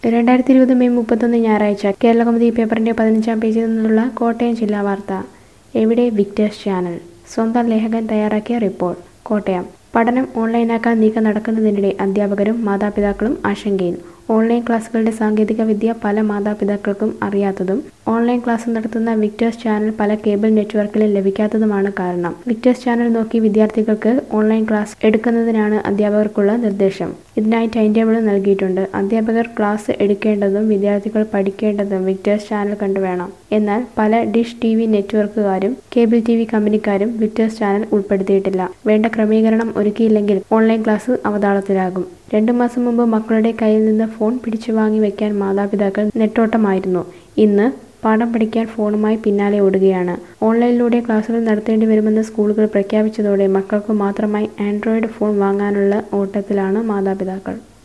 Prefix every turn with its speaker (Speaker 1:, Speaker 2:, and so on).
Speaker 1: രണ്ടായിരത്തി ഇരുപത് മെയ് മുപ്പത്തൊന്ന് ഞായറാഴ്ച കേരളകൗമുദി പേപ്പറിന്റെ പതിനഞ്ചാം പേജിൽ നിന്നുള്ള കോട്ടയം ജില്ലാ വാർത്ത എവിടെ വിക്ടേഴ്സ് ചാനൽ സ്വന്തം ലേഖകൻ തയ്യാറാക്കിയ റിപ്പോർട്ട് കോട്ടയം പഠനം ഓൺലൈനാക്കാൻ നീക്കം നടക്കുന്നതിനിടെ അധ്യാപകരും മാതാപിതാക്കളും ആശങ്കയിൽ ഓൺലൈൻ ക്ലാസുകളുടെ സാങ്കേതിക വിദ്യ പല മാതാപിതാക്കൾക്കും അറിയാത്തതും ഓൺലൈൻ ക്ലാസ് നടത്തുന്ന വിക്ടേഴ്സ് ചാനൽ പല കേബിൾ നെറ്റ്വർക്കിലും ലഭിക്കാത്തതുമാണ് കാരണം വിക്ടേഴ്സ് ചാനൽ നോക്കി വിദ്യാർത്ഥികൾക്ക് ഓൺലൈൻ ക്ലാസ് എടുക്കുന്നതിനാണ് അധ്യാപകർക്കുള്ള നിർദ്ദേശം ഇതിനായി ടൈം ടേബിൾ നൽകിയിട്ടുണ്ട് അധ്യാപകർ ക്ലാസ് എടുക്കേണ്ടതും വിദ്യാർത്ഥികൾ പഠിക്കേണ്ടതും വിക്ടേഴ്സ് ചാനൽ കണ്ടു വേണം എന്നാൽ പല ഡിഷ് ടി വി നെറ്റ്വർക്കുകാരും കേബിൾ ടി വി കമ്പനിക്കാരും വിക്ടേഴ്സ് ചാനൽ ഉൾപ്പെടുത്തിയിട്ടില്ല വേണ്ട ക്രമീകരണം ഒരുക്കിയില്ലെങ്കിൽ ഓൺലൈൻ ക്ലാസ് അവതാളത്തിലാകും രണ്ടു മാസം മുമ്പ് മക്കളുടെ കയ്യിൽ നിന്ന് ഫോൺ പിടിച്ചു വാങ്ങി വെക്കാൻ മാതാപിതാക്കൾ നെട്ടോട്ടമായിരുന്നു ഇന്ന് പാഠം പഠിക്കാൻ ഫോണുമായി പിന്നാലെ ഓടുകയാണ് ഓൺലൈനിലൂടെ ക്ലാസുകൾ നടത്തേണ്ടി വരുമെന്ന് സ്കൂളുകൾ പ്രഖ്യാപിച്ചതോടെ മക്കൾക്ക് മാത്രമായി ആൻഡ്രോയിഡ് ഫോൺ വാങ്ങാനുള്ള ഓട്ടത്തിലാണ് മാതാപിതാക്കൾ